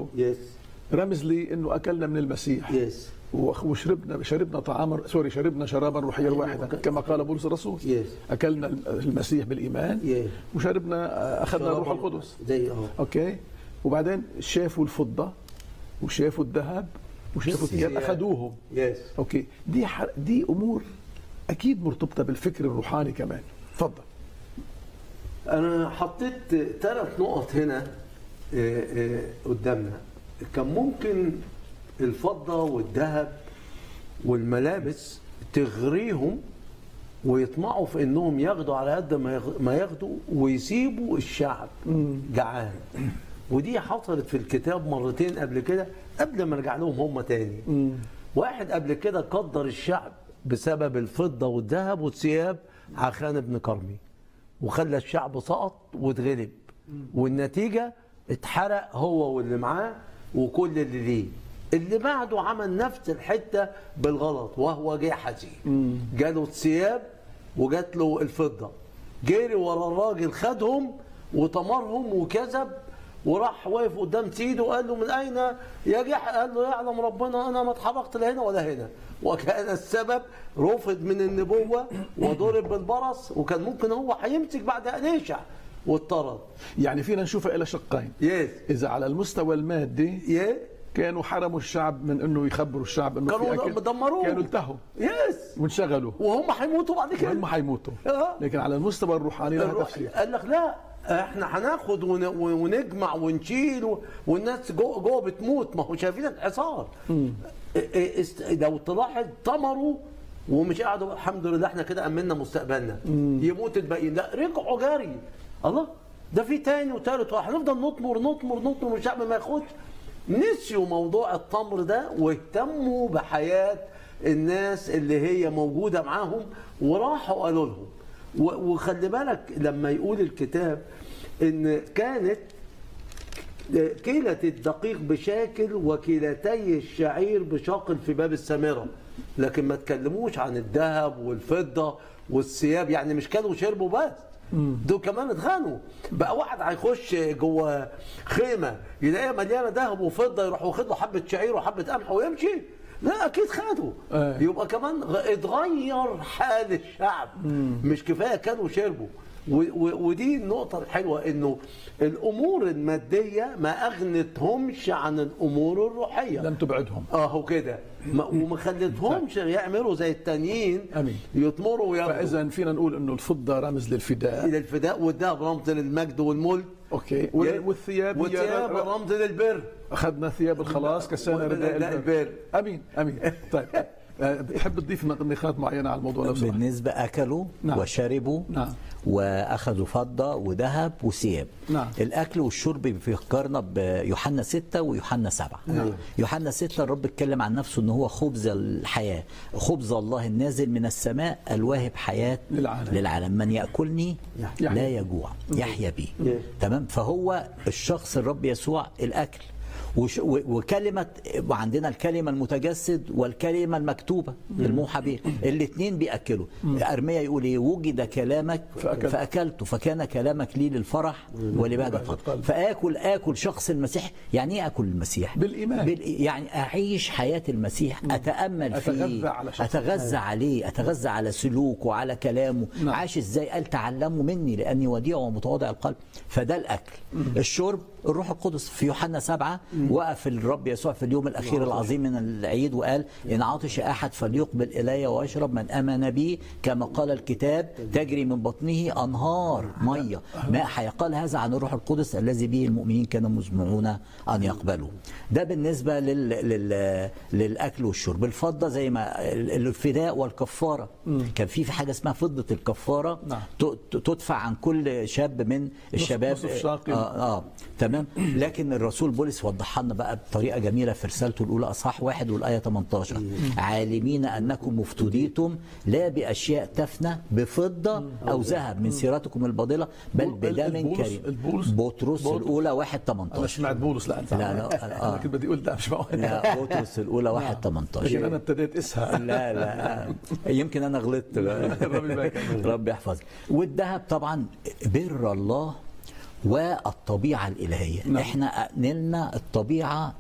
يس رمز لي انه اكلنا من المسيح يس وخ- وشربنا شربنا طعاما سوري شربنا شرابا روحيا واحدا كما قال بولس الرسول Yes. اكلنا المسيح بالايمان Yes. وشربنا اخذنا شراب الروح القدس زي اه اوكي وبعدين شافوا الفضه وشافوا الذهب وشافوا الثياب الثياب. اخذوهم يس اوكي دي ح... دي امور اكيد مرتبطه بالفكر الروحاني كمان تفضل انا حطيت ثلاث نقط هنا آه، آه، قدامنا كان ممكن الفضه والذهب والملابس تغريهم ويطمعوا في انهم ياخدوا على قد ما يغ- ما ياخدوا ويسيبوا الشعب جعان ودي حصلت في الكتاب مرتين قبل كده قبل ما رجع لهم هم تاني واحد قبل كده قدر الشعب بسبب الفضه والذهب والثياب عخان بن كرمي وخلى الشعب سقط واتغلب والنتيجه اتحرق هو واللي معاه وكل اللي ليه اللي بعده عمل نفس الحته بالغلط وهو جحزي جاله الثياب وجات له الفضه جري ورا الراجل خدهم وطمرهم وكذب وراح واقف قدام سيده وقال له من اين يا جح قال له يعلم ربنا انا ما اتحركت لا هنا ولا هنا وكان السبب رفض من النبوه وضرب بالبرص وكان ممكن هو هيمسك بعد اليشع واضطرد يعني فينا نشوفها الى شقين يس اذا على المستوى المادي يا كانوا حرموا الشعب من انه يخبروا الشعب انه في كانوا اكل دمروه. كانوا انتهوا يس وانشغلوا وهم هيموتوا بعد كده هم حيموتوا آه. لكن على المستوى الروحاني لها الروح- تفسير قال لك لا احنا هناخد ون- ونجمع ونشيل و- والناس جوه جوه بتموت ما هو شايفين الحصار إيه- است- لو تلاحظ طمروا ومش قعدوا الحمد لله احنا كده امنا مستقبلنا يموت الباقيين لا رجعوا جري الله ده في تاني وتالت وهنفضل نطمر نطمر نطمر والشعب ما ياخدش نسيوا موضوع التمر ده واهتموا بحياه الناس اللي هي موجوده معاهم وراحوا قالوا لهم و- وخلي بالك لما يقول الكتاب ان كانت كيلة الدقيق بشاكل وكيلتي الشعير بشاقل في باب السامرة لكن ما تكلموش عن الذهب والفضة والثياب يعني مش كانوا شربوا بس دول كمان اتغنوا بقى واحد هيخش جوه خيمه يلاقيها مليانه ذهب وفضه يروح واخد له حبه شعير وحبه قمح ويمشي لا اكيد خدوا آه. يبقى كمان غ- اتغير حال الشعب مش كفايه كانوا شربوا و- و- ودي النقطة الحلوة انه الامور المادية ما اغنتهمش عن الامور الروحية لم تبعدهم اهو كده ما- وما خلتهمش يعملوا زي التانيين أمين. يطمروا وياخدوا فاذا فينا نقول انه الفضه رمز للفداء الى الفداء والذهب رمز للمجد والملك اوكي وال- والثياب هي والثياب ر- رمز للبر اخذنا ثياب الخلاص كسانا رداء رداء البر البر. امين امين طيب آه، بتحب تضيف نقاط معينه على الموضوع لو سمحت بالنسبة أكلوا نعم. وشربوا نعم. وأخذوا فضة وذهب وثياب نعم. الأكل والشرب بيفكرنا بيوحنا 6 ويوحنا 7 يوحنا 6 الرب اتكلم عن نفسه أنه هو خبز الحياة خبز الله النازل من السماء الواهب حياة للعالم. للعالم من يأكلني يحيى. لا يجوع يحيا بي يحيى. تمام فهو الشخص الرب يسوع الأكل وش و- وكلمة وعندنا الكلمة المتجسد والكلمة المكتوبة الموحى بها الاثنين بيأكلوا أرميا يقول إيه وجد كلامك فأكلت. فأكلت فكان كلامك لي للفرح ولبهجة بهجة القلب قلب. فآكل آكل شخص المسيح يعني إيه آكل المسيح بالإيمان. بال... يعني أعيش حياة المسيح أتأمل أتغذى فيه على شخصه. أتغذى عليه أتغذى على سلوكه وعلى كلامه نعم. عاش إزاي قال تعلموا مني لأني وديع ومتواضع القلب فده الأكل الشرب الروح القدس في يوحنا سبعة وقف الرب يسوع في اليوم الأخير العظيم من العيد وقال إن عطش أحد فليقبل إلي ويشرب من آمن بي كما قال الكتاب تجري من بطنه أنهار مية ماء حي قال هذا عن الروح القدس الذي به المؤمنين كانوا مزمعون أن يقبلوا ده بالنسبة لل... لل... للأكل والشرب الفضة زي ما ال- الفداء والكفارة كان في في حاجة اسمها فضة الكفارة نعم. ت- ت- تدفع عن كل شاب من الشباب نصف شاقي. آه, اه تمام لكن الرسول بولس وضحها لنا بقى بطريقه جميله في رسالته الاولى اصحاح واحد والايه 18 عالمين انكم مفتديتم لا باشياء تفنى بفضه او ذهب من سيرتكم الباطله بل بول- بدم البولس- كريم البولس- بطرس بطرس. الاولى 1 انا 18 سمعت بولس لا انت لا، لا، انا آه. كنت بدي اقول لا مش معقول لا بطرس الاولى 1 لكن 18 انا ابتديت اسهى لا لا يمكن انا غلطت ربي يبارك. ربي يحفظك والذهب طبعا بر الله والطبيعه الالهيه نعم. احنا نلنا الطبيعه